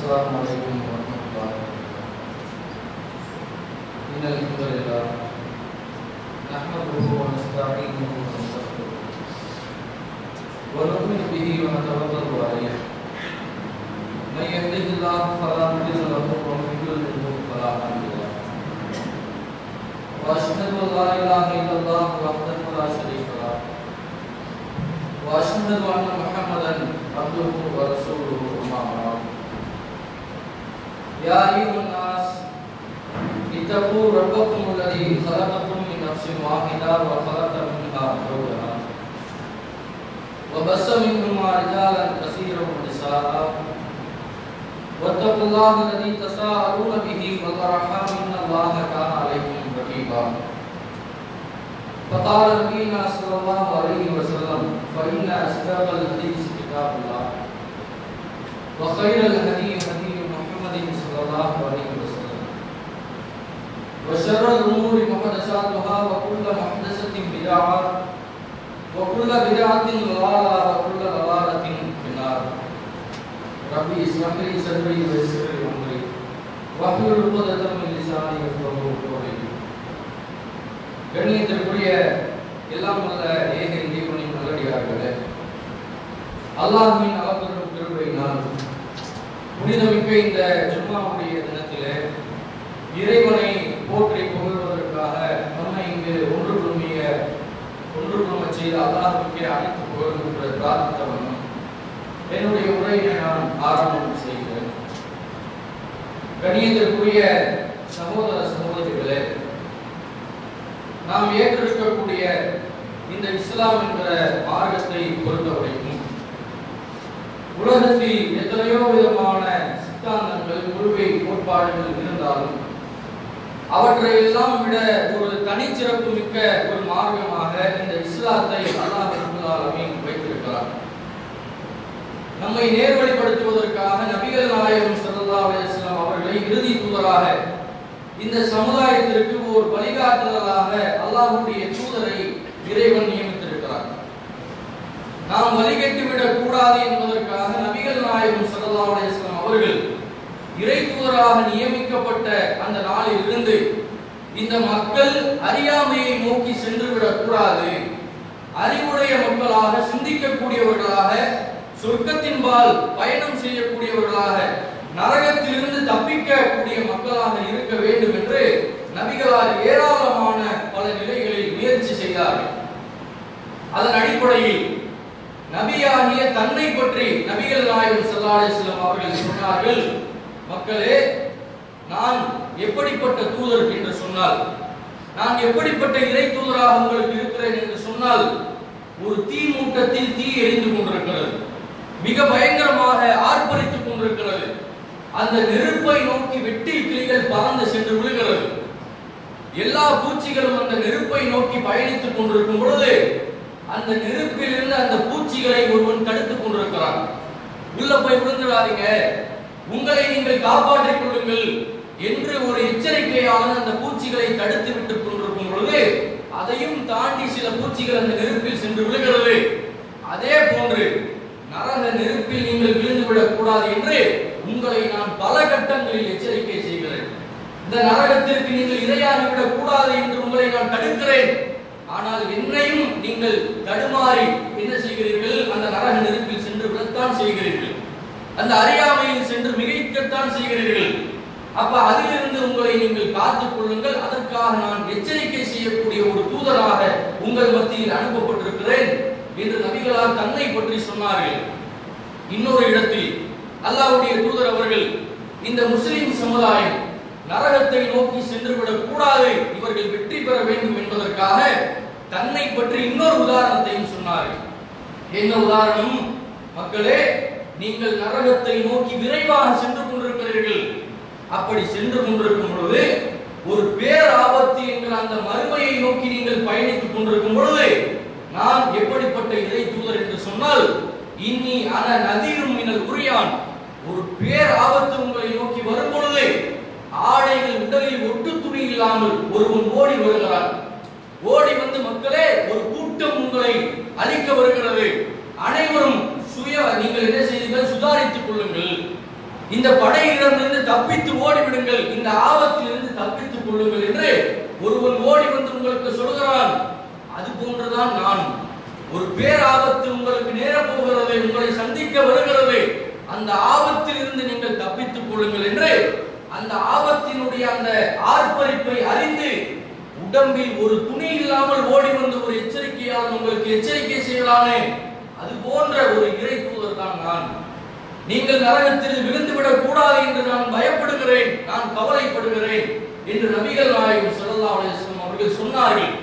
السلام عليكم ورحمة الله إن الحمد لله نحمده ونستعينه ونستغفره ونؤمن به ونتوكل عليه من يهده الله فلا مضل له ومن يضلل فلا هادي له وأشهد أن لا إله إلا الله وحده لا شريك له وأشهد أن محمدا عبده ورسوله أما بعد يا أيها الناس اتقوا ربكم الذي خلقكم من نفس واحدة وخلق منها زوجها وبث منهما رجالا كثيرا ونساء واتقوا الله الذي تساءلون به والأرحام إن الله كان عليكم رقيبا فقال نبينا صلى الله عليه وسلم فإن أصدق الحديث كتاب الله وخير الهدي هدي محمد صلى الله عليه وسلم وشر الأمور محدثاتها وكل محدثة بدعة وكل بدعة ضلالة وكل ضلالة في النار ربي اشرح لي صدري ويسر لي أمري واحلل عقدة من لساني يفقهوا قولي கண்ணியத்திற்குரிய எல்லாம் வல்ல ஏக இறைவனின் நல்லடியார்களே அல்லாஹ்வின் அளப்பெரும் கிருபையினால் புனிதமிக்க இந்த ஜும்மாவுடைய தினத்திலே இறைவனை போற்றி புகழ்வதற்காக நம்மை இங்கு ஒன்று குழுமிய ஒன்று குழும செய்த அல்லாஹ்வுக்கே அனைத்து புகழும் என்று பிரார்த்தித்த வண்ணம் என்னுடைய உரையை நான் ஆரம்பம் செய்கிறேன் கண்ணியத்திற்குரிய சகோதர சகோதரிகளே நாம் ஏற்றிருக்கக்கூடிய இந்த இஸ்லாம் என்கிற மார்க்கத்தை பொறுத்தவரைக்கும் உலகத்தில் எத்தனையோ விதமான சித்தாந்தங்கள் கொள்கை கோட்பாடுகள் இருந்தாலும் அவற்றை எல்லாம் விட ஒரு தனிச்சிறப்பு மிக்க ஒரு மார்க்கமாக இந்த இஸ்லாத்தை அல்லாஹ் ரபுல்லாலுமே வைத்திருக்கிறார் நம்மை நேர்வழிப்படுத்துவதற்காக நபிகள் நாயகம் ஸல்லல்லாஹு அலைஹி வஸல்லம் அவர்களை இறுதி தூதராக இந்த சமுதாயத்திற்கு ஒரு வழிகாட்டுதலாக அல்லாஹ்வுடைய தூதரை இறைவன் நியமித்திருக்கிறார் நாம் வழிகட்டு விடக் கூடாது என்பதற்காக நபிகள் நாயகம் ஸல்லல்லாஹு அலைஹி வஸல்லம் அவர்கள் இறை தூதராக நியமிக்கப்பட்ட அந்த நாளில் இருந்து இந்த மக்கள் அறியாமையை நோக்கி சென்று விடக் கூடாது அறிவுடைய மக்களாக சிந்திக்கக்கூடியவர்களாக சொர்க்கத்தின்பால் பயணம் செய்யக்கூடியவர்களாக நரகத்திலிருந்து தப்பிக்கக்கூடிய மக்களாக இருக்க வேண்டும் என்று நபிகளால் ஏராளமான பல நிலைகளில் முயற்சி செய்தார்கள் அதன் அடிப்படையில் நபியாகிய தன்னை பற்றி நபிகள் நாயகம் ஸல்லல்லாஹு அலைஹி வஸல்லம் அவர்கள் சொன்னார்கள் மக்களே நான் எப்படிப்பட்ட தூதர் என்று சொன்னால் நான் எப்படிப்பட்ட இறை தூதராக உங்களுக்கு இருக்கிறேன் என்று சொன்னால் ஒரு தீ மூட்டத்தில் தீ எரிந்து கொண்டிருக்கிறது மிக பயங்கரமாக ஆர்ப்பரித்துக் கொண்டிருக்கிறது அந்த நெருப்பை நோக்கி வெட்டி கிளிகள் பறந்து சென்று விழுகிறது எல்லா பூச்சிகளும் அந்த நெருப்பை நோக்கி பயணித்துக் கொண்டிருக்கும் பொழுது அந்த நெருப்பிலிருந்து அந்த பூச்சிகளை ஒருவன் தடுத்துக் கொண்டிருக்கிறான் உள்ள போய் விழுந்துடாதீங்க உங்களை நீங்கள் காப்பாற்றிக் கொள்ளுங்கள் என்று ஒரு எச்சரிக்கையாளன் அந்த பூச்சிகளை தடுத்து விட்டுக் கொண்டிருக்கும் பொழுது அதையும் தாண்டி சில பூச்சிகள் அந்த நெருப்பில் சென்று விழுகிறது அதே போன்று நரக நெருப்பில் நீங்கள் விழுந்து விடக் கூடாது என்று உங்களை நான் பல கட்டங்களில் எச்சரிக்கை செய்கிறேன் இந்த நரகத்திற்கு நீங்கள் இரையாகிவிடக் கூடாது என்று உங்களை நான் தடுக்கிறேன் ஆனால் என்னையும் நீங்கள் தடுமாறி என்ன செய்கிறீர்கள் அந்த நரக நெருப்பில் சென்று விடத்தான் செய்கிறீர்கள் அந்த அறியாமையில் சென்று மிகைக்கத்தான் செய்கிறீர்கள் அப்ப அதிலிருந்து உங்களை நீங்கள் காத்துக் கொள்ளுங்கள் அதற்காக நான் எச்சரிக்கை செய்யக்கூடிய ஒரு தூதராக உங்கள் மத்தியில் அனுப்பப்பட்டிருக்கிறேன் என்று நபிகளார் தன்னை பற்றி சொன்னார்கள் இன்னொரு இடத்தில் அல்லாஹ்வுடைய தூதர் அவர்கள் இந்த முஸ்லிம் சமுதாயம் நரகத்தை நோக்கி சென்றுவிடக் கூடாது இவர்கள் வெற்றி பெற வேண்டும் என்பதற்காக தன்னை பற்றி இன்னொரு உதாரணத்தையும் சொன்னார்கள் என்ன உதாரணம் மக்களே நீங்கள் நரகத்தை நோக்கி விரைவாக சென்று கொண்டிருக்கிறீர்கள் அப்படி சென்று கொண்டிருக்கும் பொழுது ஒரு பேர் ஆபத்து என்கிற அந்த மறுமையை நோக்கி நீங்கள் பயணித்துக் கொண்டிருக்கும் பொழுது நான் எப்படிப்பட்ட இறை தூதர் என்று சொன்னால் இன்னி அன நதீரும் மினல் உரியான் ஒரு பேர் ஆபத்து உங்களை நோக்கி வரும் பொழுது ஆடைகள் உடலில் ஒட்டு துணி இல்லாமல் ஒருவன் ஓடி வருகிறான் ஓடி வந்து மக்களே ஒரு கூட்டம் உங்களை அழிக்க வருகிறது அனைவரும் சுய நீங்கள் என்ன செய்தீர்கள் சுதாரித்துக் கொள்ளுங்கள் இந்த படையிடமிருந்து தப்பித்து ஓடிவிடுங்கள் இந்த ஆபத்திலிருந்து தப்பித்துக் கொள்ளுங்கள் என்று ஒருவன் ஓடி வந்து உங்களுக்கு சொல்கிறான் அது போன்றுதான் நான் ஒரு பேராபத்து உங்களுக்கு நேர போகிறது உங்களை சந்திக்க வருகிறது அந்த ஆபத்தில் இருந்து நீங்கள் தப்பித்துக் கொள்ளுங்கள் என்று அந்த ஆபத்தினுடைய அந்த ஆர்ப்பரிப்பை அறிந்து உடம்பில் ஒரு துணி இல்லாமல் ஓடி வந்து ஒரு எச்சரிக்கையாளர் உங்களுக்கு எச்சரிக்கை செய்யலாமே அது போன்ற ஒரு இறை தூதர் தான் நான் நீங்கள் நரகத்தில் விழுந்து விடக் கூடாது என்று நான் பயப்படுகிறேன் நான் கவலைப்படுகிறேன் என்று நபிகள் நாயகம் ஸல்லல்லாஹு அலைஹி வஸல்லம் அவர்கள் சொன்னார்கள்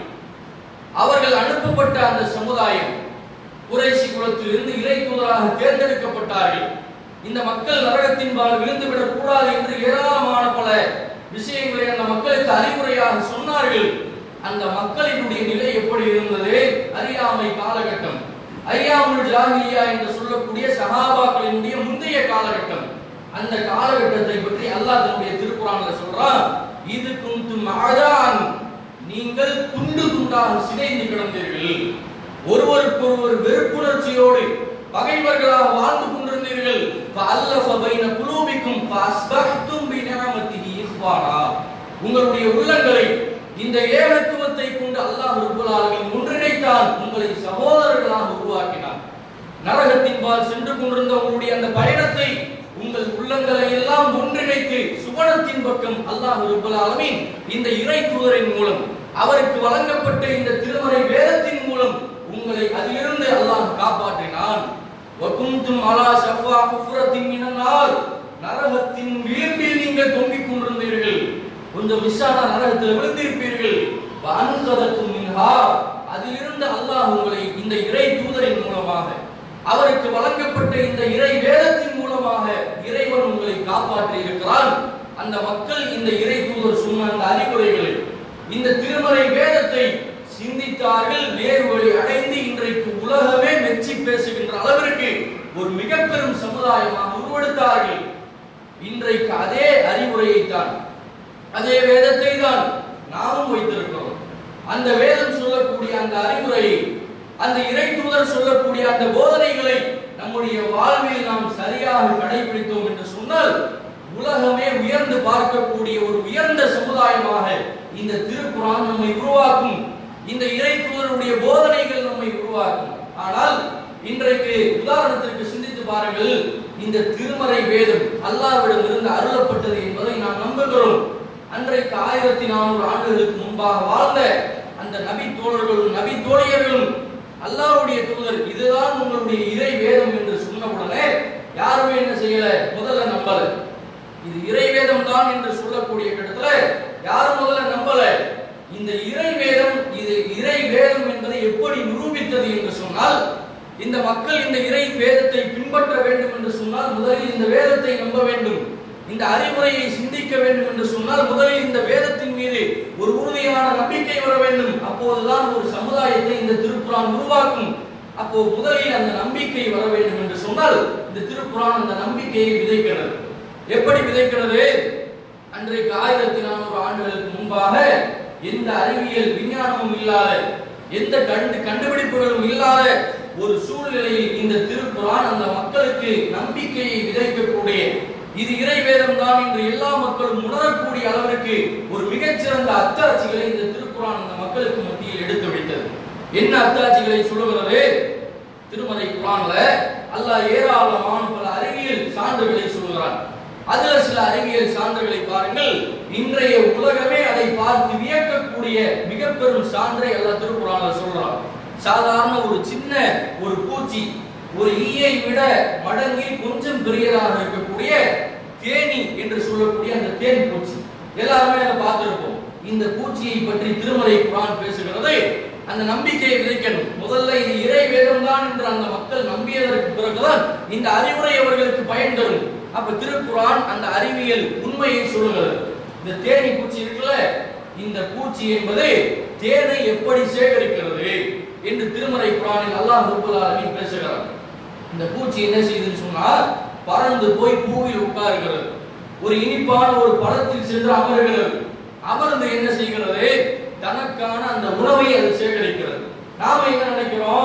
அவர்கள் அனுப்பப்பட்ட அந்த சமுதாயம் குறைசி குலத்திலிருந்து இறை தூதராக தேர்ந்தெடுக்கப்பட்டார்கள் இந்த மக்கள் நரகத்தின்பால் விழுந்து விடக் கூடாது என்று ஏராளமான பல விஷயங்களை அந்த மக்களுக்கு அறிவுரையாக சொன்னார்கள் அந்த மக்களினுடைய நிலை எப்படி இருந்தது அறியாமை காலகட்டம் ஐயாமுல் ஜாஹிலியா என்று சொல்லக்கூடிய சஹாபாக்களினுடைய முந்தைய காலகட்டம் அந்த காலகட்டத்தை பற்றி அல்லாஹ் தன்னுடைய திருக்குறான்ல சொல்றான் இது குந்தும் அதான் நீங்கள் துண்டு துண்டாக சிதைந்து கிடந்தீர்கள் ஒருவருக்கொருவர் வெறுப்புணர்ச்சியோடு பகைவர்களாக வாழ்ந்து கொண்டிருந்தீர்கள் فَأَلَّفَ بَيْنَ قُلُوبِكُمْ فَأَصْبَحْتُمْ بِنِعْمَتِهِ إِخْوَانًا உங்களுடைய உள்ளங்களை இந்த ஏகத்துவத்தை கொண்டு அல்லாஹ் ரப்பல் ஆலமீன் ஒன்றிணைத்தான் உங்களை சகோதரர்களாக உருவாக்கினார் நரகத்தின்பால் சென்று கொண்டிருந்த உங்களுடைய அந்த பயணத்தை உங்கள் உள்ளங்களை எல்லாம் ஒன்றிணைத்து சுவனத்தின் பக்கம் அல்லாஹ் ரப்பல் ஆலமீன் இந்த இறை தூதரின் மூலம் அவருக்கு வழங்கப்பட்ட இந்த திருமறை வேதத்தின் மூலம் உங்களை அதிலிருந்து அல்லாஹ் காப்பாற்றினான் வகுந்தும் அலா ஷஃபா குஃப்ரத்தின் மினன்னார் நரகத்தின் விளிம்பில் நீங்கள் தொங்கிக் கொண்டிருந்தீர்கள் கொஞ்சம் மிஸ்ஸான நரகத்தில் விழுந்திருப்பீர்கள் வஅன்கதத்தும் மின்ஹா அதிலிருந்து அல்லாஹ் உங்களை இந்த இறை தூதரின் மூலமாக அவருக்கு வழங்கப்பட்ட இந்த இறை வேதத்தின் மூலமாக இறைவன் உங்களை காப்பாற்றி இருக்கிறான் அந்த மக்கள் இந்த இறை தூதர் சொன்ன அந்த அறிவுரைகளை இந்த திருமறை வேதத்தை சிந்தித்தார்கள் நேர்வழி அடைந்து இன்றைக்கு உலகமே மெச்சி பேசுகின்ற அளவிற்கு ஒரு மிக பெரும் சமுதாயமாக உருவெடுத்தார்கள் இன்றைக்கு அதே அறிவுரையை தான் அதே வேதத்தை தான் நாமும் வைத்திருக்கிறோம் அந்த வேதம் சொல்லக்கூடிய அந்த அறிவுரையை அந்த இறை தூதர் சொல்லக்கூடிய அந்த போதனைகளை நம்முடைய வாழ்வில் நாம் சரியாக கடைபிடித்தோம் என்று சொன்னால் உலகமே உயர்ந்து பார்க்கக்கூடிய ஒரு உயர்ந்த சமுதாயமாக இந்த திருக்குறான் நம்மை உருவாக்கும் இந்த இறை தூதருடைய போதனைகள் நம்மை உருவாக்கும் ஆனால் இன்றைக்கு உதாரணத்திற்கு சிந்தித்து பாருங்கள் இந்த திருமறை வேதம் அல்லாஹ்விடம் இருந்து அருளப்பட்டது என்பதை நாம் நம்புகிறோம் அன்றைக்கு ஆயிரத்தி நானூறு ஆண்டுகளுக்கு முன்பாக வாழ்ந்த அந்த நபி தோழர்களும் நபி தோழியர்களும் அல்லாஹ்வுடைய தூதர் இதுதான் உங்களுடைய இறை வேதம் என்று சொன்ன உடனே யாருமே என்ன செய்யல முதல்ல நம்பல இது இறை வேதம் தான் என்று சொல்லக்கூடிய இடத்துல யாரும் முதல்ல நம்பல இந்த இறை வேதம் இது இறை வேதம் என்பதை எப்படி நிரூபித்தது என்று சொன்னால் இந்த மக்கள் இந்த இறை வேதத்தை பின்பற்ற வேண்டும் என்று சொன்னால் முதலில் இந்த வேதத்தை நம்ப வேண்டும் இந்த அறிவுரையை சிந்திக்க வேண்டும் என்று சொன்னால் முதலில் இந்த வேதத்தின் மீது ஒரு உறுதியான நம்பிக்கை வர வேண்டும் அப்போதுதான் ஒரு சமுதாயத்தை இந்த திருக்குறான் உருவாக்கும் அப்போ முதலில் அந்த நம்பிக்கை வர வேண்டும் என்று சொன்னால் இந்த திருக்குறான் அந்த நம்பிக்கையை விதைக்கிறது எப்படி விதைக்கிறது அன்றைக்கு ஆயிரத்தி நானூறு ஆண்டுகளுக்கு முன்பாக எந்த அறிவியல் விஞ்ஞானமும் இல்லாத எந்த கண்டு கண்டுபிடிப்புகளும் இல்லாத ஒரு சூழ்நிலையில் இந்த திருக்குறான் அந்த மக்களுக்கு நம்பிக்கையை விதைக்கக்கூடிய இது இறை வேதம் தான் என்று எல்லா மக்களும் உணரக்கூடிய அளவிற்கு ஒரு மிகச்சிறந்த அத்தாட்சிகளை இந்த திருக்குறான் அந்த மக்களுக்கு மத்தியில் எடுத்து வைத்தது என்ன அத்தாட்சிகளை சொல்லுகிறது திருமறை குரான்ல அல்லாஹ் ஏராளமான பல அறிவியல் சான்றுகளை சொல்கிறான் அதுல சில அறிவியல் சான்றுகளை பாருங்கள் இன்றைய உலகமே அதை பார்த்து வியக்கக்கூடிய மிக பெரும் சான்றை அல்லாஹ் திருக்குறான்ல சொல்றான் சாதாரண ஒரு சின்ன ஒரு பூச்சி ஒரு ஈயை விட மடங்கில் கொஞ்சம் பெரியதாக இருக்கக்கூடிய தேனி என்று சொல்லக்கூடிய அந்த தேன் பூச்சி எல்லாருமே அதை பார்த்திருப்போம் இந்த பூச்சியை பற்றி திருமலை குரான் பேசுகிறது அந்த நம்பிக்கையை விதைக்கணும் முதல்ல இது இறை வேதம் தான் என்று அந்த மக்கள் நம்பியதற்கு பிறகுதான் இந்த அறிவுரை அவர்களுக்கு பயன் தரும் அப்ப திருக்குரான் அந்த அறிவியல் உண்மையை சொல்லுகிறது இந்த தேனி பூச்சி இருக்குல்ல இந்த பூச்சி என்பது தேனை எப்படி சேகரிக்கிறது என்று திருமறை குரானில் அல்லாஹ் ரப்பல் ஆலமீன் பேசுகிறார் இந்த பூச்சி என்ன செய்யுதுன்னு சொன்னா பறந்து போய் பூவில் உட்காருகிறது ஒரு இனிப்பான ஒரு பழத்தில் சென்று அமர்கிறது அமர்ந்து என்ன செய்கிறது தனக்கான அந்த உணவை அது சேகரிக்கிறது நாம என்ன நினைக்கிறோம்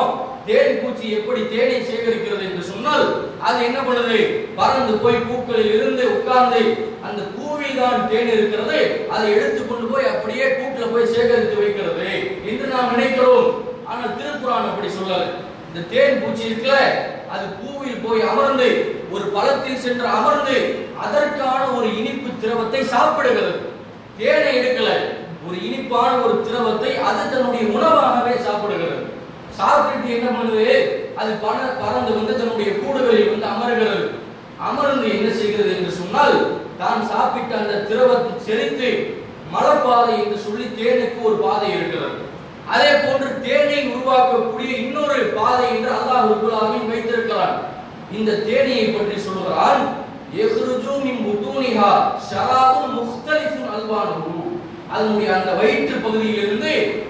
தேன் பூச்சி எப்படி தேனை சேகரிக்கிறது என்று சொன்னால் அது என்ன பண்ணுது பறந்து போய் பூக்களில் இருந்து உட்கார்ந்து அந்த பூவில் தான் தேன் இருக்கிறது அதை எடுத்து கொண்டு போய் அப்படியே கூட்டுல போய் சேகரித்து வைக்கிறது என்று நாம் நினைக்கிறோம் ஆனால் திருக்குறான் அப்படி சொல்லல இந்த தேன் பூச்சி இருக்குல்ல அது பூவில் போய் அமர்ந்து ஒரு பழத்தில் சென்று அமர்ந்து அதற்கான ஒரு இனிப்பு திரவத்தை சாப்பிடுகிறது தேனை எடுக்கல ஒரு இனிப்பான ஒரு திரவத்தை அது தன்னுடைய உணவாகவே சாப்பிடுகிறது சாப்பிட்டு என்ன பண்ணுது அது பண பறந்து வந்து தன்னுடைய கூடுகளில் வந்து அமர்கிறது அமர்ந்து என்ன செய்கிறது என்று சொன்னால் தான் சாப்பிட்ட அந்த திரவத்தை செறித்து மலப்பாதை என்று சொல்லி தேனுக்கு ஒரு பாதை இருக்கிறது அதே போன்று தேனை உருவாக்கக்கூடிய இன்னொரு பாதை என்று அல்லாஹ் ரபுல்லாவின் வைத்திருக்கிறான் இந்த தேனியை பற்றி சொல்கிறான் எஹ்ருஜு மின் புதூனிஹா ஷராபுன் முக்தலிஃபுன் அல்வானுஹு அதனுடைய அந்த வயிற்று பகுதியிலிருந்து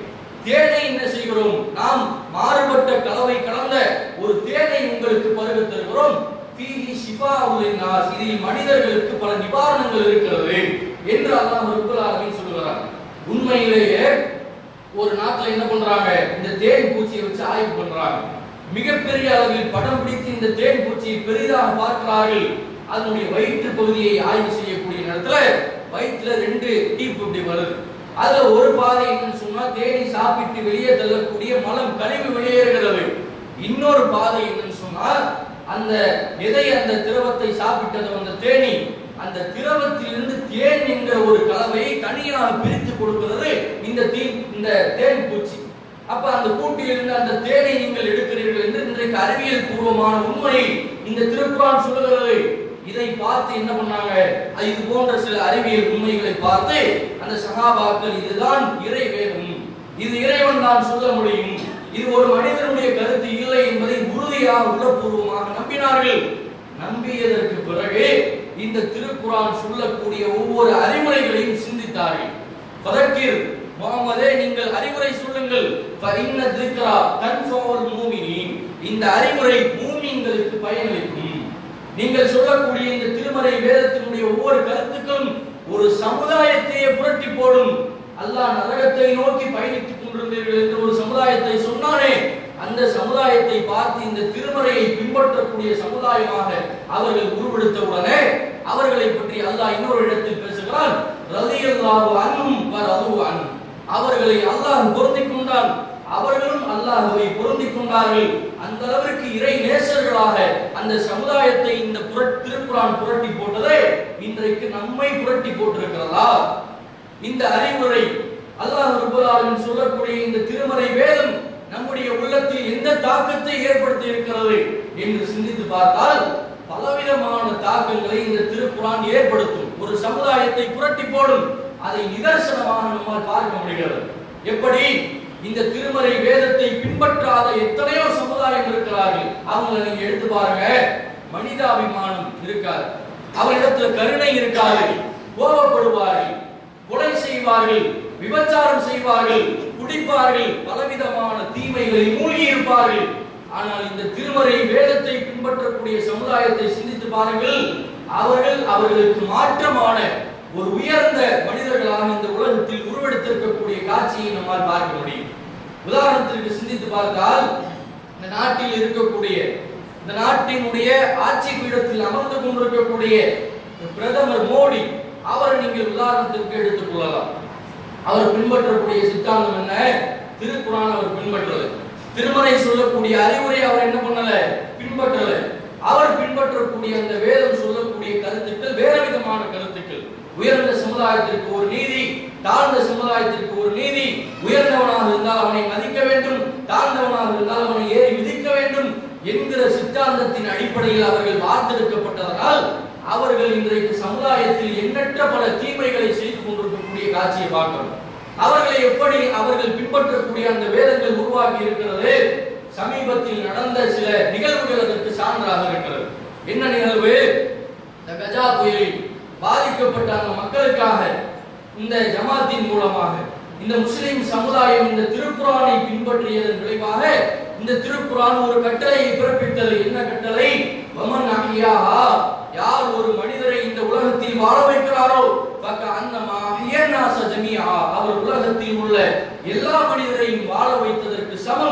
தேனை என்ன செய்கிறோம் நாம் மாறுபட்ட கலவை கலந்த ஒரு தேனை உங்களுக்கு பருக தருகிறோம் ஃபீஹி ஷிஃபாஉல் லின்னாஸ் இதில் மனிதர்களுக்கு பல நிவாரணங்கள் இருக்கிறது என்று அல்லாஹ் ரப்பல் ஆலமீன் சொல்கிறார் உண்மையிலேயே ஒரு நாட்டுல என்ன பண்றாங்க இந்த தேன் பூச்சியை வச்சு ஆய்வு பண்றாங்க மிகப்பெரிய அளவில் படம் பிடித்து இந்த தேன் பூச்சியை பெரிதாக பார்க்கிறார்கள் அதனுடைய வயிற்று பகுதியை ஆய்வு செய்யக்கூடிய நேரத்துல வயிற்றுல ரெண்டு டீப் இப்படி வருது அதுல ஒரு பாதை என்னன்னு சொன்னா தேனி சாப்பிட்டு வெளியே தள்ளக்கூடிய மலம் கழிவு வெளியேறுகிறது இன்னொரு பாதை என்னன்னு சொன்னால் அந்த எதை அந்த திரவத்தை சாப்பிட்டது அந்த தேனி அந்த திரவத்திலிருந்து தேன் என்கிற ஒரு கலவையை தனியாக பிரித்து கொடுக்கிறது இந்த தீ இந்த தேன் பூச்சி அப்ப அந்த கூட்டிலிருந்து அந்த தேனை நீங்கள் எடுக்கிறீர்கள் என்று இன்றைக்கு அறிவியல் பூர்வமான உண்மையை இந்த திருக்குறான் சொல்லுகிறது இதை பார்த்து என்ன பண்ணாங்க அது இது போன்ற சில அறிவியல் உண்மைகளை பார்த்து அந்த சகாபாக்கள் இதுதான் இறை வேதம் இது இறைவன் தான் சொல்ல முடியும் இது ஒரு மனிதனுடைய கருத்து இல்லை என்பதை உறுதியாக உள்ளபூர்வமாக நம்பினார்கள் நம்பியதற்கு பிறகு இந்த திருக்குறான் சொல்லக்கூடிய ஒவ்வொரு அறிவுரைகளையும் சிந்தித்தார்கள் ஃபதக்கிர் முகமதே நீங்கள் அறிவுரை சொல்லுங்கள் ஃபஇன்ன திக்ரா தன்ஃபவுல் மூமினீன் இந்த அறிவுரை மூமின்களுக்கு பயனளிக்கும் நீங்கள் சொல்லக்கூடிய இந்த திருமறை வேதத்தினுடைய ஒவ்வொரு கருத்துக்களும் ஒரு சமுதாயத்தையே புரட்டி போடும் அல்லாஹ் நரகத்தை நோக்கி பயணித்துக் கொண்டிருந்தீர்கள் என்று ஒரு சமுதாயத்தை சொன்னானே அந்த சமுதாயத்தை பார்த்து இந்த திருமறையை பின்பற்றக்கூடிய சமுதாயமாக அவர்கள் உருவெடுத்த உடனே அவர்களை பற்றி அல்லாஹ் இன்னொரு இடத்தில் பேசுகிறான் ரலியல்லாஹு அன்ஹும் வரது அன் அவர்களை அல்லாஹ் பொருந்திக் கொண்டான் அவர்களும் அல்லாஹ்வை பொருந்திக் கொண்டார்கள் அந்த அளவிற்கு இறை நேசர்களாக அந்த சமுதாயத்தை இந்த புரட் திருக்குறான் புரட்டி போட்டதே இன்றைக்கு நம்மை புரட்டி போட்டிருக்கிறதா இந்த அறிவுரை அல்லாஹ் ரப்பல் ஆலமீன் சொல்லக்கூடிய இந்த திருமறை வேதம் நம்முடைய உள்ளத்தில் எந்த தாக்கத்தை ஏற்படுத்தி இருக்கிறது என்று சிந்தித்து பார்த்தால் பலவிதமான தாக்கங்களை இந்த திருக்குறான் ஏற்படுத்தும் ஒரு சமுதாயத்தை புரட்டி போடும் அதை நிதர்சனமாக நம்மால் பார்க்க முடிகிறது எப்படி இந்த திருமறை வேதத்தை பின்பற்றாத எத்தனையோ சமுதாயம் இருக்கிறார்கள் அவங்களை நீங்க எடுத்து பாருங்க மனிதாபிமானம் இருக்காது அவரிடத்துல கருணை இருக்காது கோபப்படுவார்கள் கொலை செய்வார்கள் விபச்சாரம் செய்வார்கள் குடிப்பார்கள் பலவிதமான தீமைகளில் மூழ்கி இருப்பார்கள் ஆனால் இந்த திருமறை வேதத்தை பின்பற்றக்கூடிய சமுதாயத்தை சிந்தித்து பாருங்கள் அவர்கள் அவர்களுக்கு மாற்றமான ஒரு உயர்ந்த மனிதர்களாக இந்த உலகத்தில் உருவெடுத்திருக்கக்கூடிய காட்சியை நம்மால் பார்க்க முடியும் உதாரணத்திற்கு சிந்தித்து பார்த்தால் இந்த நாட்டில் இருக்கக்கூடிய இந்த நாட்டினுடைய ஆட்சி பீடத்தில் அமர்ந்து கொண்டிருக்கக்கூடிய பிரதமர் மோடி அவரை நீங்கள் உதாரணத்திற்கு எடுத்துக் கொள்ளலாம் அவர் பின்பற்றக்கூடிய சித்தாந்தம் என்ன திருக்குறான் அவர் பின்பற்றல திருமறை சொல்லக்கூடிய அறிவுரை அவர் என்ன பண்ணல பின்பற்றல அவர் பின்பற்றக்கூடிய அந்த வேதம் சொல்லக்கூடிய கருத்துக்கள் வேற விதமான கருத்துக்கள் உயர்ந்த சமுதாயத்திற்கு ஒரு நீதி தாழ்ந்த சமுதாயத்திற்கு ஒரு நீதி உயர்ந்தவனாக இருந்தால் அவனை மதிக்க வேண்டும் தாழ்ந்தவனாக இருந்தால் அவனை ஏறி மிதிக்க வேண்டும் என்கிற சித்தாந்தத்தின் அடிப்படையில் அவர்கள் வார்த்தெடுக்கப்பட்டதனால் அவர்கள் இன்றைக்கு சமுதாயத்தில் எண்ணற்ற பல தீமைகளை செய்து கொண்டிருக்கக்கூடிய காட்சியை பார்க்கிறோம் அவர்களை எப்படி அவர்கள் பின்பற்றக்கூடிய அந்த வேதங்கள் உருவாக்கி இருக்கிறது சமீபத்தில் நடந்த சில நிகழ்வுகள் அதற்கு சான்றாக இருக்கிறது என்ன நிகழ்வு இந்த கஜா புயலில் பாதிக்கப்பட்ட அந்த மக்களுக்காக இந்த ஜமாத்தின் மூலமாக இந்த முஸ்லிம் சமுதாயம் இந்த திருக்குறானை பின்பற்றியதன் விளைவாக இந்த திருக்குறான் ஒரு கட்டளையை பிறப்பித்தது என்ன கட்டளை வமன் அஹியாஹா யார் ஒரு மனிதரை இந்த உலகத்தில் வாழ வைக்கிறாரோ பக்க அன்னமா அஹியன்னாச ஜமியா அவர் உலகத்தில் உள்ள எல்லா மனிதரையும் வாழ வைத்ததற்கு சமம்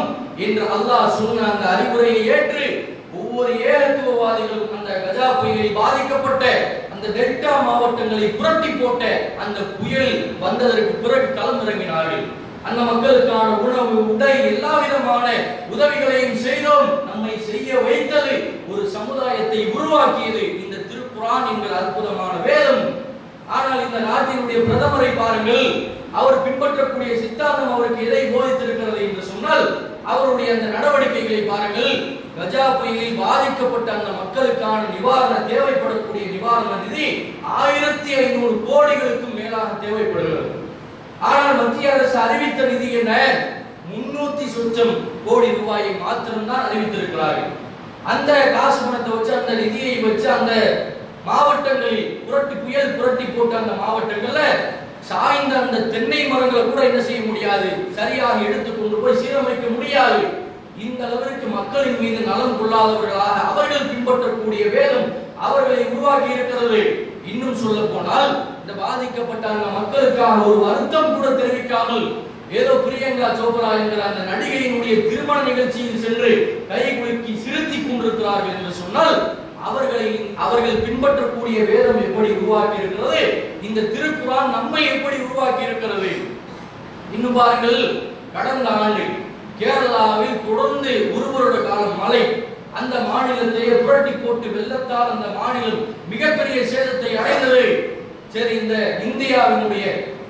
என்று அல்லாஹ் சொன்ன அந்த அறிவுரையை ஏற்று ஒவ்வொரு ஏகத்துவவாதிகளும் அந்த கஜா புயலில் பாதிக்கப்பட்ட அந்த டெல்டா மாவட்டங்களை புரட்டி போட்ட அந்த புயல் வந்ததற்கு பிறகு களமிறங்கினார்கள் அந்த மக்களுக்கான உணவு உடை எல்லா விதமான உதவிகளையும் செய்தோம் நம்மை செய்ய வைத்தது ஒரு சமுதாயத்தை உருவாக்கியது இந்த திருக்குரான் என்கிற அற்புதமான வேதம் ஆனால் இந்த நாட்டினுடைய பிரதமரை பாருங்கள் அவர் பின்பற்றக்கூடிய சித்தாந்தம் அவருக்கு எதை போதித்திருக்கிறது என்று சொன்னால் அவருடைய அந்த நடவடிக்கைகளை பாருங்கள் கஜா புயலில் பாதிக்கப்பட்ட அந்த மக்களுக்கான நிவாரண தேவைப்படக்கூடிய நிவாரண நிதி ஆயிரத்தி ஐநூறு கோடிகளுக்கும் மேலாக தேவைப்படுகிறது ஆனால் மத்திய அரசு அறிவித்த நிதி என்ன முன்னூத்தி சொச்சம் கோடி ரூபாயை மாத்திரம்தான் அறிவித்திருக்கிறார்கள் அந்த காசு பணத்தை வச்சு அந்த நிதியை வச்சு அந்த மாவட்டங்களில் புரட்டி புயல் புரட்டி போட்ட அந்த மாவட்டங்கள்ல சாய்ந்த அந்த தென்னை மரங்களை கூட என்ன செய்ய முடியாது சரியாக எடுத்து கொண்டு போய் சீரமைக்க முடியாது இந்த அளவிற்கு மக்களின் மீது நலன் கொள்ளாதவர்களாக அவர்கள் பின்பற்றக்கூடிய வேதம் அவர்களை உருவாக்கி இருக்கிறது இன்னும் சொல்ல போனால் இந்த பாதிக்கப்பட்ட அந்த மக்களுக்காக ஒரு வருத்தம் கூட தெரிவிக்காமல் ஏதோ பிரியங்கா சோப்ரா என்கிற அந்த நடிகையினுடைய திருமண நிகழ்ச்சியில் சென்று கை குலுக்கி சிரித்தி கொண்டிருக்கிறார்கள் என்று சொன்னால் அவர்களை அவர்கள் பின்பற்றக்கூடிய வேதம் எப்படி உருவாக்கி இருக்கிறது இந்த திருக்குறான் நம்மை எப்படி உருவாக்கி இருக்கிறது இன்னும் பாருங்கள் கடந்த ஆண்டு கேரளாவில் தொடர்ந்து ஒரு வருட காலம் மழை அந்த மாநிலத்தை புரட்டி போட்டு வெள்ளத்தால் அந்த மாநிலம் மிகப்பெரிய சேதத்தை அடைந்தது சரி இந்த இந்தியாவினுடைய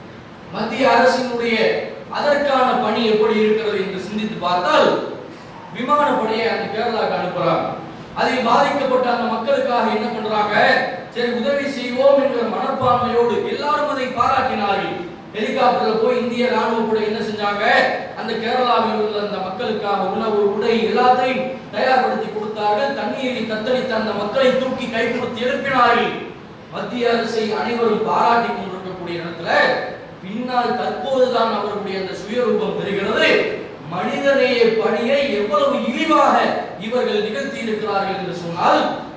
மத்திய அரசினுடைய அதற்கான பணி எப்படி இருக்கிறது என்று சிந்தித்து பார்த்தால் விமானப்படையை அந்த கேரளாவுக்கு அனுப்புறாங்க அதில் பாதிக்கப்பட்ட அந்த மக்களுக்காக என்ன பண்றாங்க சரி உதவி செய்வோம் என்கிற மனப்பான்மையோடு எல்லாரும் அதை பாராட்டினார்கள் ஹெலிகாப்டர்ல போய் இந்திய ராணுவ படை என்ன செஞ்சாங்க அந்த கேரளாவில் உள்ள அந்த மக்களுக்காக உணவு உடை எல்லாத்தையும் தயார்படுத்தி கொடுத்தார்கள் தண்ணீரில் தத்தளித்த அந்த மக்களை தூக்கி கை கொடுத்து எழுப்பினார்கள் மத்திய அரசை அனைவரும் பாராட்டி கொண்டிருக்கக்கூடிய இடத்துல பின்னால் தற்போதுதான் அவர்களுடைய அந்த சுயரூபம் தெரிகிறது மனிதநேய பணியை எவ்வளவு இழிவாக இவர்கள் நிகழ்த்தி இருக்கிறார்கள் என்று சொன்னால்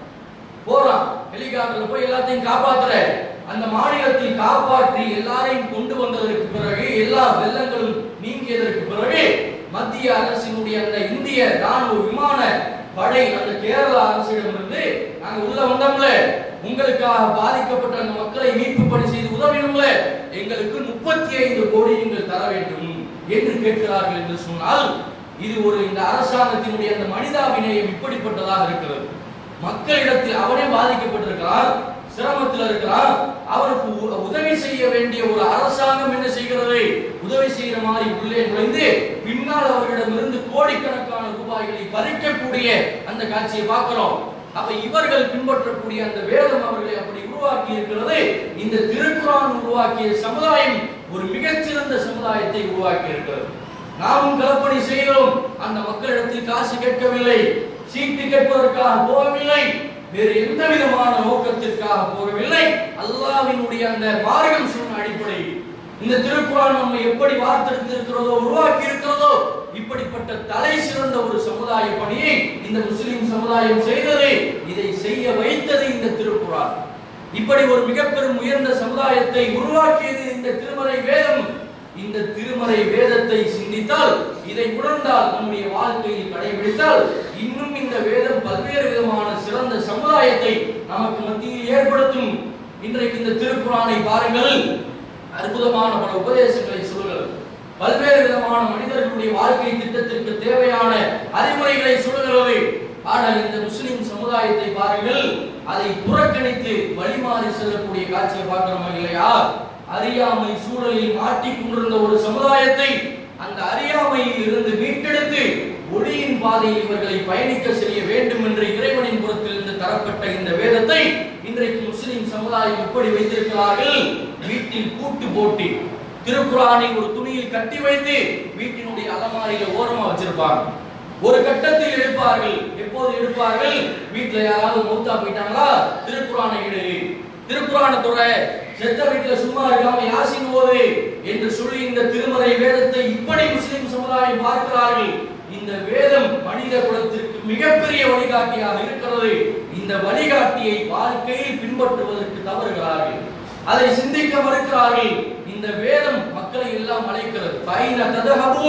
போறான் ஹெலிகாப்டர்ல போய் எல்லாத்தையும் காப்பாத்துற அந்த மாநிலத்தில் காப்பாற்றி எல்லாரையும் கொண்டு வந்ததற்கு பிறகு எல்லா வெள்ளங்களும் நீங்கியதற்கு பிறகு மத்திய அரசினுடைய அந்த இந்திய ராணுவ விமான படை அந்த கேரளா அரசிடமிருந்து நாங்க உள்ள வந்தோம்ல உங்களுக்காக பாதிக்கப்பட்ட அந்த மக்களை மீட்பு பணி செய்து உதவினோம்ல எங்களுக்கு முப்பத்தி ஐந்து கோடி நீங்கள் தர வேண்டும் என்று கேட்கிறார்கள் என்று சொன்னால் இது ஒரு இந்த அரசாங்கத்தினுடைய அந்த மனிதாபிநயம் இப்படிப்பட்டதாக இருக்கிறது மக்களிடத்தில் அவனே பாதிக்கப்பட்டிருக்கிறார் சிரமத்தில் இருக்கிறார் அவருக்கு உ- உதவி செய்ய வேண்டிய ஒரு அரசாங்கம் என்ன செய்கிறது உதவி செய்யற மாதிரி உள்ளே நுழைந்து பின்னால் அவர்களிடமிருந்து கோடிக்கணக்கான ரூபாய்களை பறிக்கக்கூடிய அந்த காட்சியை பார்க்கிறோம் அப்ப இவர்கள் பின்பற்றக்கூடிய அந்த வேதம் அவர்களை அப்படி உருவாக்கி இருக்கிறது இந்த திருக்குறான் உருவாக்கிய சமுதாயம் ஒரு மிகச்சிறந்த சமுதாயத்தை உருவாக்கி இருக்கிறது நாமும் கலப்பணி செய்தோம் அந்த மக்களிடத்தில் காசு கேட்கவில்லை சீட்டு கேட்பதற்காக போகவில்லை வேறு எந்த விதமான நோக்கத்திற்காக போகவில்லை அல்லாஹ்வினுடைய அந்த மார்க்கம் சொன்ன அடிப்படையில் இந்த திருக்குறான் நம்மை எப்படி வார்த்தெடுத்து இருக்கிறதோ உருவாக்கி இருக்கிறதோ இப்படிப்பட்ட தலை சிறந்த ஒரு சமுதாய பணியை இந்த முஸ்லிம் சமுதாயம் செய்தது இதை செய்ய வைத்தது இந்த திருக்குறான் இப்படி ஒரு மிகப்பெரும் உயர்ந்த சமுதாயத்தை உருவாக்கியது இந்த திருமறை வேதம் இந்த திருமறை வேதத்தை சிந்தித்தால் இதை உணர்ந்தால் நம்முடைய வாழ்க்கையில் கடைபிடித்தால் இன்னும் இந்த வேதம் பல்வேறு விதமான சிறந்த சமுதாயத்தை நமக்கு மத்தியில் ஏற்படுத்தும் இன்றைக்கு இந்த திருக்குறானை பாருங்கள் அற்புதமான பல உபதேசங்களை சொல்லுகிறது பல்வேறு விதமான மனிதர்களுடைய வாழ்க்கை திட்டத்திற்கு தேவையான அறிவுரைகளை சொல்லுகிறது ஆனால் இந்த முஸ்லிம் சமுதாயத்தை பாருங்கள் அதை புறக்கணித்து வழிமாறி செல்லக்கூடிய காட்சியை பார்க்கிறோமா இல்லையா அறியாமை சூழலில் மாட்டிக்கொண்டிருந்த ஒரு சமுதாயத்தை அந்த அறியாமையில் இருந்து மீட்டெடுத்து ஒளியின் பாதையில் இவர்களை பயணிக்க செய்ய வேண்டும் என்று இறைவனின் புறத்திலிருந்து தரப்பட்ட இந்த வேதத்தை இன்றைக்கு முஸ்லிம் சமுதாயம் எப்படி வைத்திருக்கிறார்கள் வீட்டில் பூட்டு போட்டு திருக்குறானை ஒரு துணியில் கட்டி வைத்து வீட்டினுடைய அலமாரியில ஓரமா வச்சிருப்பாங்க ஒரு கட்டத்தில் எடுப்பார்கள் எப்போது எடுப்பார்கள் வீட்டுல யாராவது மூத்தா போயிட்டாங்களா திருக்குறானை எடு திருக்குறானை துற செத்த வீட்டுல சும்மா இருக்காம யாசின் ஓது என்று சொல்லி இந்த திருமறை வேதத்தை இப்படி முஸ்லிம் சமுதாயம் பார்க்கிறார்கள் இந்த வேதம் மனித குலத்திற்கு மிகப்பெரிய வழிகாட்டியாக இருக்கிறது இந்த வழிகாட்டியை வாழ்க்கையில் பின்பற்றுவதற்கு தவறுகிறார்கள் அதை சிந்திக்க மறுக்கிறார்கள் இந்த வேதம் மக்களை எல்லாம் அழைக்கிறது ஃபைன ததஹபூன்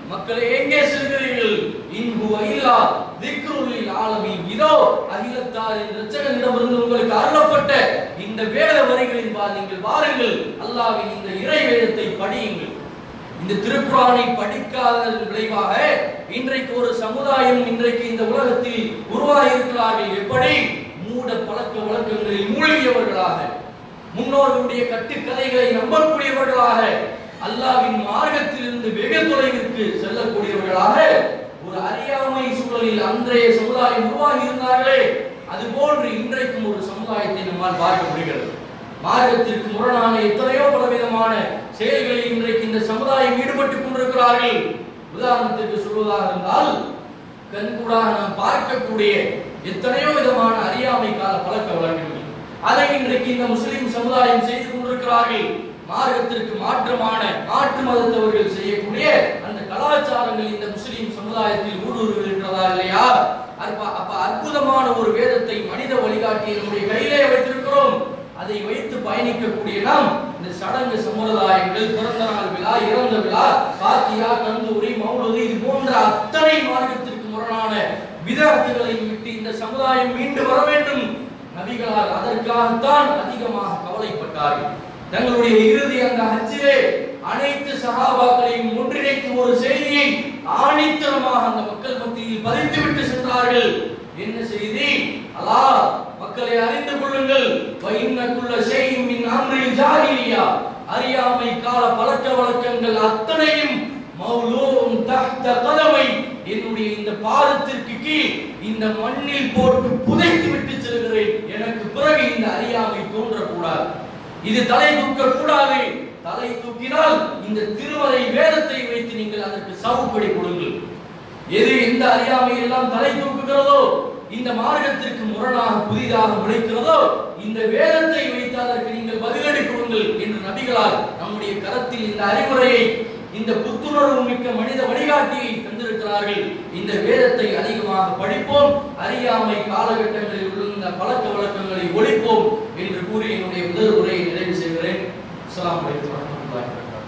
மக்களே எங்கே செல்கிறீர்கள் இன்பு இல்லா திக்ருலில் ஆலமீன் இதோ அகிலத்தாரின் இரட்சகனிடமிருந்து உங்களுக்கு அருளப்பட்ட இந்த வேத வரிகளின் பால் நீங்கள் வாருங்கள் அல்லாஹ்வின் இந்த இறை வேதத்தை படியுங்கள் இந்த திருக்குறானை படிக்காததன் விளைவாக இன்றைக்கு ஒரு சமுதாயம் இன்றைக்கு இந்த உலகத்தில் உருவாகி இருக்கிறார்கள் எப்படி மூட பழக்க வழக்கங்களில் மூழ்கியவர்களாக முன்னோர்களுடைய கட்டுக்கதைகளை நம்பக்கூடியவர்களாக அல்லாவின் மார்க்கத்திலிருந்து வெகு தொலைவிற்கு செல்லக்கூடியவர்களாக ஒரு அறியாமை சூழலில் அன்றைய சமுதாயம் உருவாகி இருந்தார்களே அதுபோன்று இன்றைக்கும் ஒரு சமுதாயத்தை நம்மால் பார்க்க முடிகிறது மார்க்கத்திற்கு முரணான எத்தனையோ பலவிதமான செயல்களில் இன்றைக்கு இந்த சமுதாயம் ஈடுபட்டுக் கொண்டிருக்கிறார்கள் உதாரணத்திற்கு சொல்வதாக இருந்தால் கண்கூடாக நாம் பார்க்கக்கூடிய எத்தனையோ விதமான அறியாமை கால பழக்க வழக்கங்கள் அதை இன்றைக்கு இந்த முஸ்லிம் சமுதாயம் செய்து கொண்டிருக்கிறார்கள் மார்க்கத்திற்கு மாற்றமான மாற்று மதத்தவர்கள் செய்யக்கூடிய அந்த கலாச்சாரங்கள் இந்த முஸ்லிம் சமுதாயத்தில் ஊடுருவிருக்கிறதா இல்லையா அப்ப அப்ப அற்புதமான ஒரு வேதத்தை மனித வழிகாட்டியை நம்முடைய கையிலே வைத்திருக்கிறோம் அதை வைத்து பயணிக்கக்கூடிய நாம் இந்த சடங்கு சம்பிரதாயங்கள் பிறந்த நாள் விழா இறந்த விழா பாத்தியா கந்தூரி மௌலது இது போன்ற அத்தனை மார்க்கத்திற்கு முரணான விதத்துகளை விட்டு இந்த சமுதாயம் மீண்டு வர வேண்டும் நபிகளால் அதற்காகத்தான் அதிகமாக கவலைப்பட்டார்கள் தங்களுடைய இறுதி அந்த ஹஜ்ஜிலே அனைத்து சகாபாக்களையும் ஒன்றிணைத்து ஒரு செய்தியை ஆணித்தரமாக அந்த மக்கள் மத்தியில் பதித்துவிட்டு சென்றார்கள் என்ன செய்தி அல்லாஹ் மக்களை அறிந்து கொள்ளுங்கள் வைன்னக்குள்ள செய்யும் மின் அம்ரில் ஜாஹிலியா அறியாமை கால பழக்க வழக்கங்கள் அத்தனையும் மௌலூம் தஹ்த கதமை என்னுடைய இந்த பாதத்திற்கு கீழ் இந்த மண்ணில் போட்டு புதைத்து விட்டு செல்கிறேன் எனக்கு பிறகு இந்த அறியாமை தோன்றக்கூடாது இது தலை தூக்க கூடாது தலை தூக்கினால் இந்த திருமறை வேதத்தை வைத்து நீங்கள் அதற்கு சவுப்படி கொடுங்கள் எது எந்த அறியாமை எல்லாம் தலை தூக்குகிறதோ இந்த மார்க்கத்திற்கு முரணாக புதிதாக உழைக்கிறதோ இந்த வேதத்தை வைத்து அதற்கு நீங்கள் பதிலடி கொடுங்கள் என்று நபிகளால் நம்முடைய கரத்தில் இந்த அறிவுரையை இந்த புத்துணர்வு மிக்க மனித வழிகாட்டியை தந்திருக்கிறார்கள் இந்த வேதத்தை அதிகமாக படிப்போம் அறியாமை காலகட்டங்களில் உள்ள இந்த பழக்க வழக்கங்களை ஒழிப்போம் என்று கூறி என்னுடைய முதல் உரையை நிறைவு செய்கிறேன் அஸ்ஸலாமு அலைக்கும் வரஹ்மத்துல்லாஹி வபரகாத்துஹு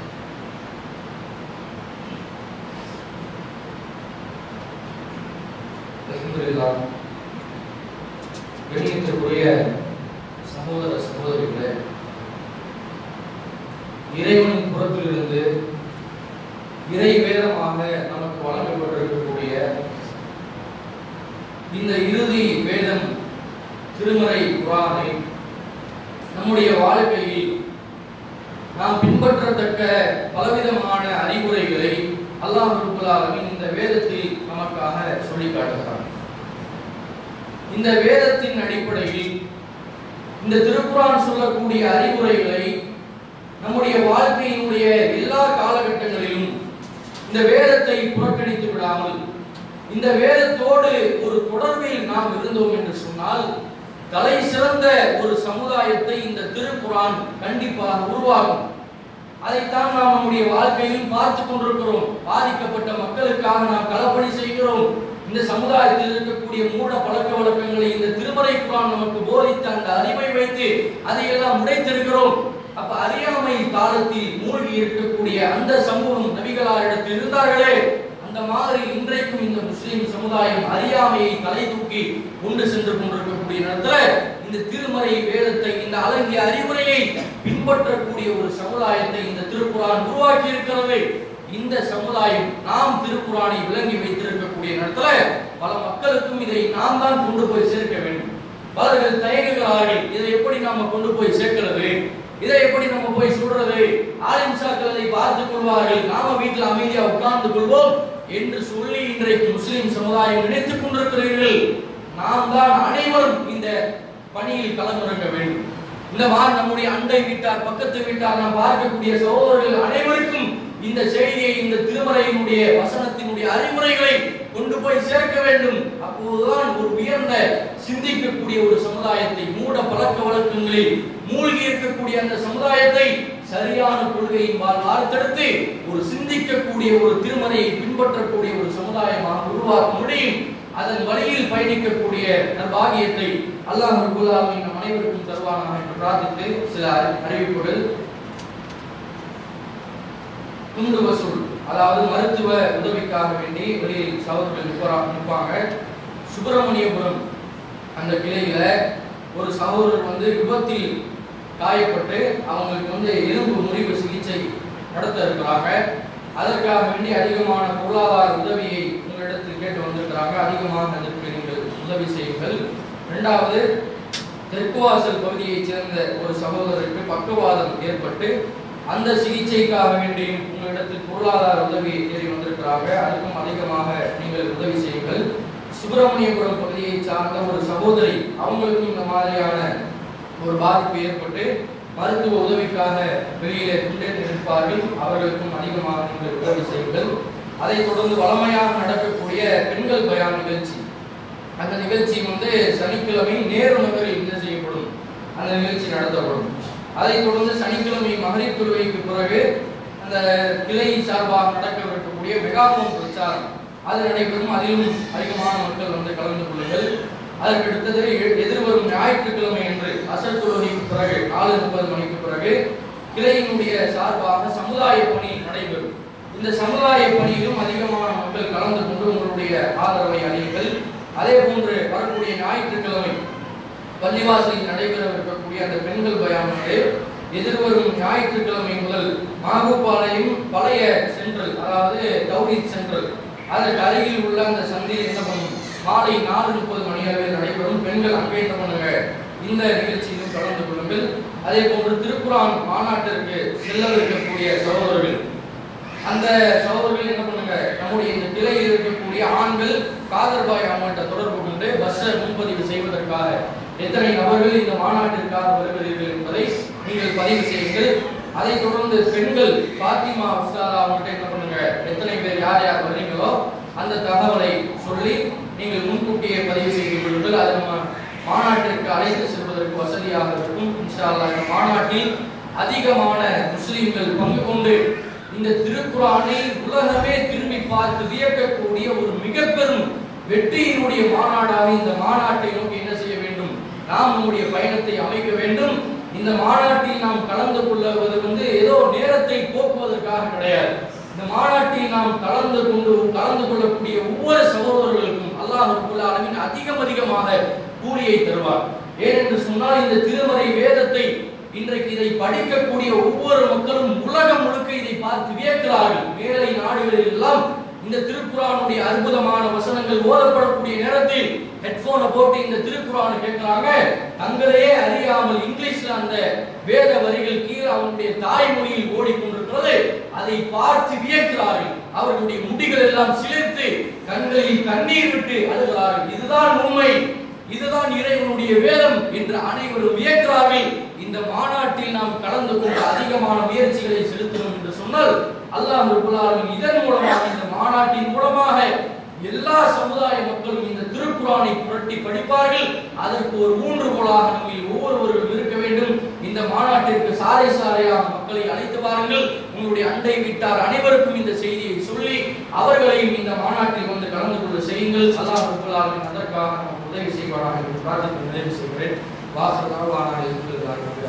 அல்ஹம்துலில்லாஹ் கண்ணியத்திற்குரிய சகோதர சகோதரிகளே இறைவனின் புறத்திலிருந்து இறை வேதமாக நமக்கு வழங்கப்பட்டிருக்கக்கூடிய இந்த இறுதி வேதம் திருமறை குரானை நம்முடைய வாழ்க்கையில் நாம் பின்பற்றத்தக்க பலவிதமான அறிவுரைகளை அல்லாஹ் ரப்பல் ஆலமீன் இந்த வேதத்தில் நமக்காக சொல்லி காட்டுகிறார் இந்த வேதத்தின் அடிப்படையில் இந்த திருக்குரான் சொல்லக்கூடிய அறிவுரைகளை நம்முடைய வாழ்க்கையினுடைய எல்லா காலகட்டங்களிலும் இந்த வேதத்தை புறக்கணித்து விடாமல் இந்த வேதத்தோடு ஒரு தொடர்பில் நாம் இருந்தோம் என்று சொன்னால் தலை சிறந்த ஒரு சமுதாயத்தை இந்த திருக்குரான் கண்டிப்பாக உருவாகும் அதைத்தான் நாம் நம்முடைய வாழ்க்கையில் பார்த்து கொண்டிருக்கிறோம் பாதிக்கப்பட்ட மக்களுக்காக நாம் களப்பணி செய்கிறோம் இந்த சமுதாயத்தில் இருக்கக்கூடிய மூட பழக்க வழக்கங்களை இந்த திருமறை குரான் நமக்கு போதித்த அந்த அறிவை வைத்து அதையெல்லாம் உடைத்திருக்கிறோம் அப்ப அறியாமை காலத்தில் மூழ்கி இருக்கக்கூடிய அந்த சமூகம் நபிகளாரிடத்தில் இருந்தார்களே அந்த மாதிரி இன்றைக்கும் இந்த முஸ்லிம் சமுதாயம் அறியாமையை தலை தூக்கி கொண்டு சென்று கொண்டிருக்கக்கூடிய நேரத்துல இந்த திருமறை வேதத்தை இந்த அழகிய அறிவுரையை பின்பற்றக்கூடிய ஒரு சமுதாயத்தை இந்த திருக்குறான் உருவாக்கி இருக்கிறது இந்த சமுதாயம் நாம் திருக்குறானை விளங்கி வைத்திருக்கக்கூடிய நேரத்துல பல மக்களுக்கும் இதை நாம் தான் கொண்டு போய் சேர்க்க வேண்டும் பலர்கள் தயங்குகிறார்கள் இதை எப்படி நாம கொண்டு போய் சேர்க்கிறது இதை எப்படி நம்ம போய் சொல்றது ஆலிம்சாக்கள் அதை பார்த்துக் கொள்வார்கள் நாம வீட்டில் அமைதியா உட்கார்ந்து கொள்வோம் என்று சொல்லி இன்றைக்கு முஸ்லிம் சமுதாயம் நினைத்துக் கொண்டிருக்கிறீர்கள் நாம் தான் அனைவரும் இந்த பணியில் கலந்துரைக்க வேண்டும் இந்த மாதிரி நம்முடைய அண்டை வீட்டார் பக்கத்து வீட்டார் நாம் பார்க்கக்கூடிய சகோதரர்கள் அனைவருக்கும் இந்த செய்தியை இந்த திருமறையினுடைய வசனத்தினுடைய அறிவுரைகளை கொண்டு போய் சேர்க்க வேண்டும் அப்போதுதான் ஒரு உயர்ந்த சிந்திக்கக்கூடிய ஒரு சமுதாயத்தை மூட பழக்க வழக்கங்களில் மூழ்கி இருக்கக்கூடிய அந்த சமுதாயத்தை சரியான கொள்கையின் வாழ் வார்த்தெடுத்து ஒரு சிந்திக்கக்கூடிய ஒரு திருமறையை பின்பற்றக்கூடிய ஒரு சமுதாயமாக உருவாக்க முடியும் அதன் வழியில் பயணிக்கக்கூடிய நற்பாகியத்தை அல்லாஹ் ரப்பல் ஆலமீன் நம் அனைவருக்கும் தருவானாக என்று பிரார்த்தித்து சில அறி- அறிவிப்புகள் துண்டு வசூல் அதாவது மருத்துவ உதவிக்காக வேண்டி வெளியில் சகோதரர்கள் நிற்பா நிற்பாங்க சுப்பிரமணியபுரம் அந்த கிளையில ஒரு சகோதரர் வந்து விபத்தில் காயப்பட்டு அவங்களுக்கு வந்து எலும்பு முறிவு சிகிச்சை நடத்த இருக்கிறாங்க அதற்காக வேண்டி அதிகமான பொருளாதார உதவியை உங்களிடத்தில் கேட்டு வந்திருக்கிறாங்க அதிகமாக அதற்கு நீங்கள் உதவி செய்யுங்கள் இரண்டாவது தெற்குவாசல் பகுதியைச் சேர்ந்த ஒரு சகோதரருக்கு பக்கவாதம் ஏற்பட்டு அந்த சிகிச்சைக்காக வேண்டி உங்களிடத்தில் பொருளாதார உதவியை தேடி வந்திருக்கிறாங்க அதுக்கும் அதிகமாக நீங்கள் உதவி செய்யுங்கள் சுப்பிரமணியபுரம் பகுதியை சார்ந்த ஒரு சகோதரி அவங்களுக்கும் இந்த மாதிரியான ஒரு பாதிப்பு ஏற்பட்டு மருத்துவ உதவிக்காக வெளியிலே துண்டே நிற்பார்கள் அவர்களுக்கும் அதிகமாக நீங்கள் உதவி செய்யுங்கள் அதைத் தொடர்ந்து வளமையாக நடக்கக்கூடிய பெண்கள் பயான் நிகழ்ச்சி அந்த நிகழ்ச்சி வந்து சனிக்கிழமை நேரு நகரில் என்ன செய்யப்படும் அந்த நிகழ்ச்சி நடத்தப்படும் அதைத் தொடர்ந்து சனிக்கிழமை மகளிர் தொழுகைக்கு பிறகு அந்த கிளை சார்பாக நடக்கவிருக்கக்கூடிய மெகாஃபோன் பிரச்சாரம் அது நடைபெறும் அதிலும் அதிகமான மக்கள் வந்து கலந்து கொள்ளுங்கள் அதற்கு அடுத்தது எ- எதிர்வரும் ஞாயிற்றுக்கிழமை என்று அசர் தொழுகைக்கு பிறகு நாலு முப்பது மணிக்கு பிறகு கிளையினுடைய சார்பாக சமுதாய பணி நடைபெறும் இந்த சமுதாய பணியிலும் அதிகமான மக்கள் கலந்து கொண்டு உங்களுடைய ஆதரவை அளியுங்கள் அதே போன்று வரக்கூடிய ஞாயிற்றுக்கிழமை பள்ளிவாசலில் நடைபெறவிருக்கக்கூடிய அந்த பெண்கள் பயானது எதிர்வரும் ஞாயிற்றுக்கிழமை முதல் மாகுப்பாளையம் பழைய சென்ட்ரல் அதாவது தௌஹீத் சென்ட்ரல் அதற்கு அருகில் உள்ள அந்த சந்தையில் என்ன பண்ணும் மாலை நாலு முப்பது மணி அளவில் நடைபெறும் பெண்கள் அங்கே என்ன பண்ணுங்க இந்த நிகழ்ச்சியிலும் கலந்து கொள்ளுங்கள் அதே போன்று திருக்குறான் மாநாட்டிற்கு செல்லவிருக்கக்கூடிய சகோதரர்கள் அந்த சகோதரர்கள் என்ன பண்ணுங்க நம்முடைய இந்த கிளையில் இருக்கக்கூடிய ஆண்கள் காதர்பாய் அவங்கள்ட்ட தொடர்பு கொண்டு பஸ்ஸை முன்பதிவு செய்வதற்காக எத்தனை நபர்கள் இந்த மாநாட்டிற்காக வருகிறீர்கள் என்பதை நீங்கள் பதிவு செய்யுங்கள் அதைத் தொடர்ந்து பெண்கள் பாத்திமா உஸ்தாதா அவங்கள்ட்ட என்ன பண்ணுங்க எத்தனை பேர் யார் யார் வர்றீங்களோ அந்த தகவலை சொல்லி நீங்கள் முன்கூட்டியே பதிவு செய்து கொள்ளுங்கள் அது நம்ம மாநாட்டிற்கு அழைத்து செல்வதற்கு வசதியாக இருக்கும் இன்ஷா அல்லாஹ் இந்த மாநாட்டில் அதிகமான முஸ்லிம்கள் பங்கு கொண்டு இந்த திருக்குறானை உலகமே திரும்பி பார்த்து வியக்கக்கூடிய ஒரு மிக பெரும் வெற்றியினுடைய மாநாடாக இந்த மாநாட்டை நோக்கி என்ன செய்ய வேண்டும் நாம் நம்முடைய பயணத்தை அமைக்க வேண்டும் இந்த மாநாட்டில் நாம் கலந்து கொள்வது வந்து ஏதோ நேரத்தை போக்குவதற்காக கிடையாது இந்த மாநாட்டில் நாம் கலந்து கொண்டு கலந்து கொள்ளக்கூடிய ஒவ்வொரு சகோதரர்களுக்கும் அல்லாஹ் ரப்பல் ஆலமீன் அதிகம் அதிகமாக கூலியை தருவார் ஏனென்று சொன்னால் இந்த திருமறை வேதத்தை இன்றைக்கு இதை படிக்கக்கூடிய ஒவ்வொரு மக்களும் உலகம் முழுக்க இதை பார்த்து வியக்கிறார்கள் மேலை நாடுகளில் எல்லாம் இந்த திருக்குறானுடைய அற்புதமான வசனங்கள் ஓதப்படக்கூடிய நேரத்தில் ஹெட்போனை போட்டு இந்த திருக்குறானை கேட்கிறாங்க தங்களையே அறியாமல் இங்கிலீஷ்ல அந்த வேத வரிகள் கீழே அவனுடைய தாய்மொழியில் ஓடிக்கொண்டிருக்கிறது அதை பார்த்து வியக்கிறார்கள் அவர்களுடைய முடிகள் எல்லாம் சிலிர்த்து கண்களில் கண்ணீர் விட்டு அழுகிறார்கள் இதுதான் உண்மை இதுதான் இறைவனுடைய வேதம் என்று அனைவரும் வியக்கிறார்கள் இந்த மாநாட்டில் நாம் கலந்து கொண்டு அதிகமான முயற்சிகளை செலுத்தணும் என்று சொன்னால் அல்லாஹ் ரப்பல் ஆலமீன் இதன் மூலமாக இந்த மாநாட்டின் மூலமாக எல்லா சமுதாய மக்களும் இந்த திருக்குறானை புரட்டி படிப்பார்கள் அதற்கு ஒரு ஊன்றுகோலாக நம்மில் ஒவ்வொருவரும் இருக்க வேண்டும் இந்த மாநாட்டிற்கு சாலை சாலையாக மக்களை அழைத்து வாருங்கள் உங்களுடைய அண்டை வீட்டார் அனைவருக்கும் இந்த செய்தியை சொல்லி அவர்களையும் இந்த மாநாட்டில் வந்து கலந்து கொள்ள செய்யுங்கள் அல்லாஹ் ரப்பல் ஆலமீன் அதற்காக நமக்கு உதவி செய்வாராக என்று பிரார்த்தித்து நிறைவு செய்கிறேன் வாசல் வாழ்வானாக இருக்கிறார்கள்